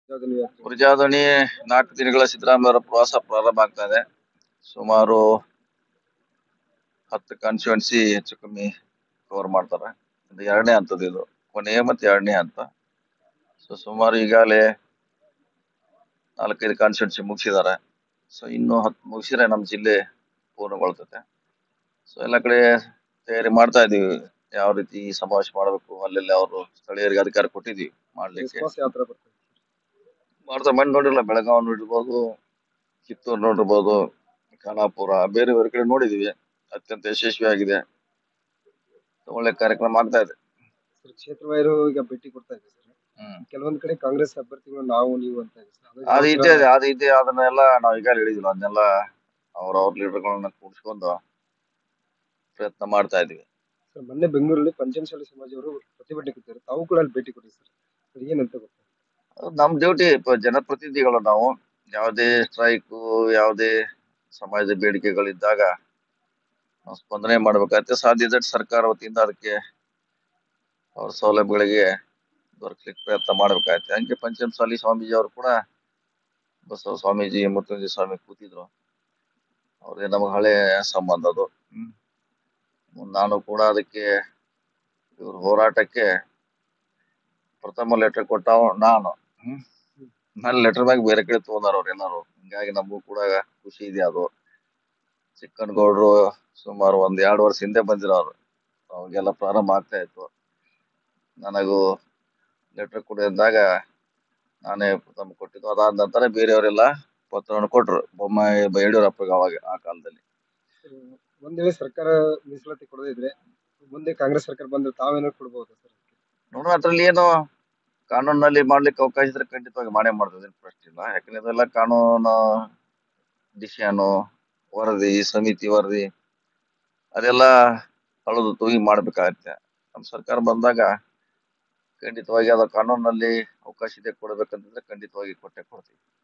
ಪ್ರಜಾಧ್ವನಿ ಯಾತ್ರೆ ಪ್ರಜಾಧ್ವನಿ ನಾಲ್ಕು ದಿನಗಳ ಸಿದ್ದರಾಮಯ್ಯ ಅವರ ಪ್ರವಾಸ ಪ್ರಾರಂಭ ಆಗ್ತಾ ಇದೆ ಸುಮಾರು ಹತ್ತು ಕಾನ್ಸ್ಟಿಟ್ಯೂನ್ಸಿ ಹೆಚ್ಚು ಕಮ್ಮಿ ಕವರ್ ಮಾಡ್ತಾರೆ ಇದು ಎರಡನೇ ಹಂತದ ಇದು ಕೊನೆಯ ಮತ್ತೆ ಎರಡನೇ ಹಂತ ಸೊ ಸುಮಾರು ಈಗಾಗಲೇ ನಾಲ್ಕೈದು ಕಾನ್ಸ್ಟಿಟ್ಯೂನ್ಸಿ ಮುಗಿಸಿದ್ದಾರೆ ಸೊ ಇನ್ನು ಹತ್ತು ಮುಗಿಸಿದ್ರೆ ನಮ್ಮ ಜಿಲ್ಲೆ ಪೂರ್ಣಗೊಳ್ತದೆ ಸೊ ಎಲ್ಲ ಕಡೆ ತಯಾರಿ ಮಾಡ್ತಾ ಇದೀವಿ ಯಾವ ರೀತಿ ಸಮಾವೇಶ ಮಾಡಬೇಕು ಅಲ್ಲೆಲ್ಲ ಅವರು ಸ್ಥಳೀಯರಿಗೆ ಅಧಿಕಾರ ಕೊಟ್ಟಿದೀವಿ ಮಾಡ್ಲಿಕ್ಕೆ ಕ್ರಿಸ್ಮಸ್ ಯಾತ್ರೆ ಬರ್ತದೆ ಮಾಡ್ತಾ ಮಂದಿ ನೋಡಿಲ್ಲ ಬೆಳಗಾವಿ ನೋಡಿರ್ಬೋದು ಕಿತ್ತೂರು ನೋಡಿರ್ಬೋದು ಖಾನಾಪುರ ಬೇರೆ ಬೇರೆ ಕಡೆ ನೋಡಿದೀವಿ ಅತ್ಯಂತ ಯಶಸ್ವಿಯಾಗಿದೆ ಒಳ್ಳೆ ಕಾರ್ಯಕ್ರಮ ಆಗ್ತಾ ಇದೆ ಸರ್ ಕ್ಷೇತ್ರವಾರು ಈಗ ಭೇಟಿ ಕೊಡ್ತಾ ಇದೆ ಸರ್ ಹ್ಮ್ ಕೆಲವೊಂದ್ ಕಡೆ ಕಾಂಗ್ರೆಸ್ ಅಭ್ಯರ್ಥಿಗಳು ನಾವು ನೀವು ಅಂತ ಇದೆ ಸರ್ ಅದು ಅದು ಯಾವ ಇದೆ ಅದು ಇದೆ ಅದನ್ನೆಲ್ಲ ನಾವ್ ಈಗ ಹೇಳಿದಿಲ್ಲ ಅದನ್ನೆಲ್ಲ ಅವ್ರ ಅವ್ರ ಲೀಡರ್ಗಳನ್ನ ಕೂಡಿಸ್ಕೊಂಡು ಪ್ರಯತ್ನ ಮಾಡ್ತಾ ಇದೀವಿ ಸರ್ ಮೊನ್ನೆ ಬೆಂಗಳೂರಲ್ಲಿ ಪಂಚಮಸಾಲಿ ಸಮಾಜವರು ಪ್ರತಿಭಟನೆ ಕೊಟ್ಟಿದ್ದಾರೆ ತಾವು ಕೂಡ ಅಲ್ಲಿ ಭೇಟಿ ಕೊಡಿ ಸರ್ ಅದು ಏನಂತ ಗೊತ್ತಾ ಅದು ನಮ್ ಡ್ಯೂಟಿ ಜನಪ್ರತಿನಿಧಿಗಳು ನಾವು ಯಾವುದೇ ಸ್ಟ್ರೈಕ್ ಯಾವುದೇ ಸಮಾಜದ ಬೇಡಿಕೆಗಳಿದ್ದಾಗ ನಾವು ಸ್ಪಂದನೆ ಮಾಡ್ಬೇಕಾಗತ್ತೆ ಸಾಧ್ಯ ಇದ್ದಷ್ಟು ಸರ್ಕಾರ ವತಿಯಿಂದ ಅದಕ್ಕೆ ಅವ್ರ ಸೌಲಭ್ಯಗಳಿಗೆ ದೊರಕಲಿಕ್ಕೆ ಪ್ರಯತ್ನ ಮಾಡ್ಬೇಕಾಗತ್ತೆ ಹಂಗೆ ಪಂಚಮಸಾಲಿ ಸ್ವಾಮೀಜಿ ಅವರು ಕೂಡ ಬಸವ ಸ್ವಾಮೀಜಿ ಮುತ್ತುಂಜಿ ಸ್ವಾಮಿ ಕೂತಿದ್ರು ಅವ್ರಿಗೆ ನಮಗೆ ಹಳೆ ಸಂಬಂಧ ಅದು ಹ್ಮ್ ಮುಂದ್ ನಾನು ಕೂಡ ಅದಕ್ಕೆ ಇವ್ರ ಹೋರಾಟಕ್ಕೆ ಪ್ರಥಮ ಲೆಟರ್ ಕೊಟ್ಟವ ನಾನು ಹ್ಮ್ ನನ್ನ ಲೆಟರ್ ಮ್ಯಾಗ ಬೇರೆ ಕಡೆ ತಗೊಂಡಾರ ಅವ್ರು ಎಲ್ಲಾರು ಹಿಂಗಾಗಿ ನಮಗೂ ಕೂಡ ಖುಷಿ ಇದೆ ಅದು ಚಿಕ್ಕನಗೌಡ್ರು ಸುಮಾರು ಒಂದ್ ಎರಡು ವರ್ಷ ಹಿಂದೆ ಬಂದಿರೋರು ಅವಾಗೆಲ್ಲ ಪ್ರಾರಂಭ ಆಗ್ತಾ ಇತ್ತು ನನಗೂ ಲೆಟರ್ ಕೊಡಿದಾಗ ನಾನೇ ಪ್ರಥಮ ಕೊಟ್ಟಿದ್ದು ಅದಾದ ನಂತರ ಬೇರೆಯವರೆಲ್ಲ ಪತ್ರವನ್ನು ಕೊಟ್ರು ಬೊಮ್ಮಾಯಿ ಯಡಿಯೂರಪ್ಪಗೆ ಅವಾಗ ಆ ಕಾಲದಲ್ಲಿ ಸರ್, ಒಂದ್ ವೇಳೆ ಸರ್ಕಾರ ಮೀಸಲಾತಿ ಕೊಡದೇ ಇದ್ರೆ ಮುಂದೆ ಕಾಂಗ್ರೆಸ್ ಸರ್ಕಾರ ಬಂದ್ರೆ ತಾವೇನಾದ್ರು ಕೊಡ್ಬೋದಾ ಸರ್ ನೋಡೋಣ ಅದ್ರಲ್ಲಿ ಏನು ಕಾನೂನಲ್ಲಿ ಮಾಡ್ಲಿಕ್ಕೆ ಅವಕಾಶ ಇದ್ರೆ ಖಂಡಿತವಾಗಿ ಮಾಡೇ ಮಾಡ್ತದೆ ಏನ್ ಪ್ರಶ್ನೆ ಇಲ್ಲ ಯಾಕಂದ್ರೆ ಇದೆಲ್ಲ ಕಾನೂನು ಡಿಸಿಷನ್ ವರದಿ ಸಮಿತಿ ವರದಿ ಅದೆಲ್ಲ ಅಳದು ತೂಗಿ ಮಾಡ್ಬೇಕಾಗತ್ತೆ ನಮ್ಮ ಸರ್ಕಾರ ಬಂದಾಗ ಖಂಡಿತವಾಗಿ ಅದ ಕಾನೂನಲ್ಲಿ ಅವಕಾಶ ಇದೆ ಕೊಡ್ಬೇಕಂತಂದ್ರೆ ಖಂಡಿತವಾಗಿ ಕೊಟ್ಟೆ ಕೊಡ್ತೀವಿ